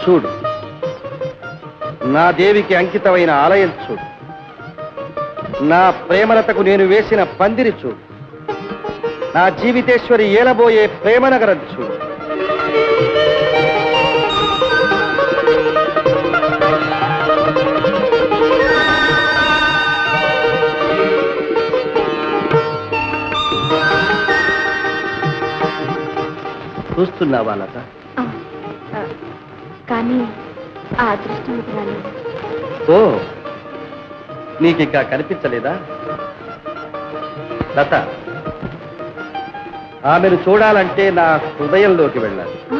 చూడు నా దేవికి అంకితమైన ఆలయం చూడు నా ప్రేమలతకు నేను వేసిన పందిరి చూడు నా జీవితేశ్వరి ఏలబోయే ప్రేమనగరం చూడు చూస్తున్నావా లత ఆ, ఆ, కానీ ఆ అదృష్టం ఇది రాలేదు ఓ నీకింకా కనిపించలేదా లత ఆమెను చూడాలంటే నా హృదయంలోకి వెళ్ళాలి ఆ?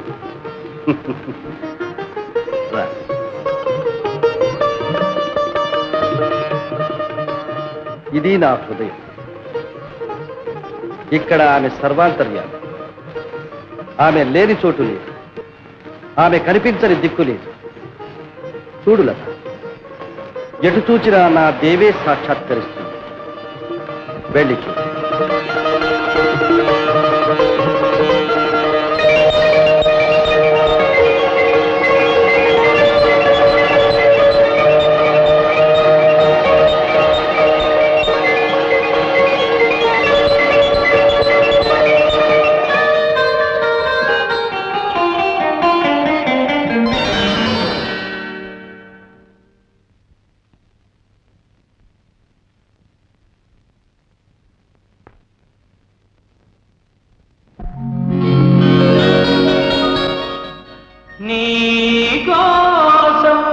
రా. ఇది నా హృదయం ఇక్కడ ఆమె సర్వాంతర్యాలు ఆమె లేని చోటు లేదు ఆమె కనిపించని దిక్కు లేదు చూడు లత ఎటు చూచినా నా దేవే సాక్షాత్కరిస్తుంది వెళ్ళి చూడు నీ కోసం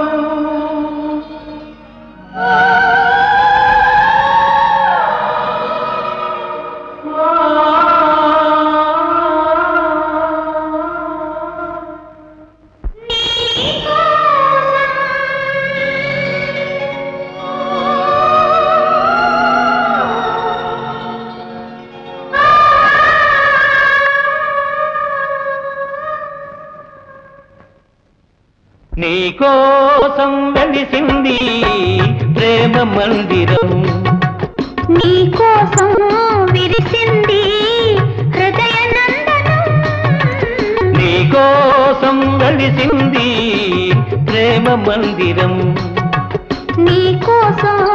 నీ కోసం వెలిసింది ప్రేమ మందిరం నీ కోసం విరిసింది హృదయ నందనం నీ కోసం వెలిసింది ప్రేమ మందిరం నీ కోసం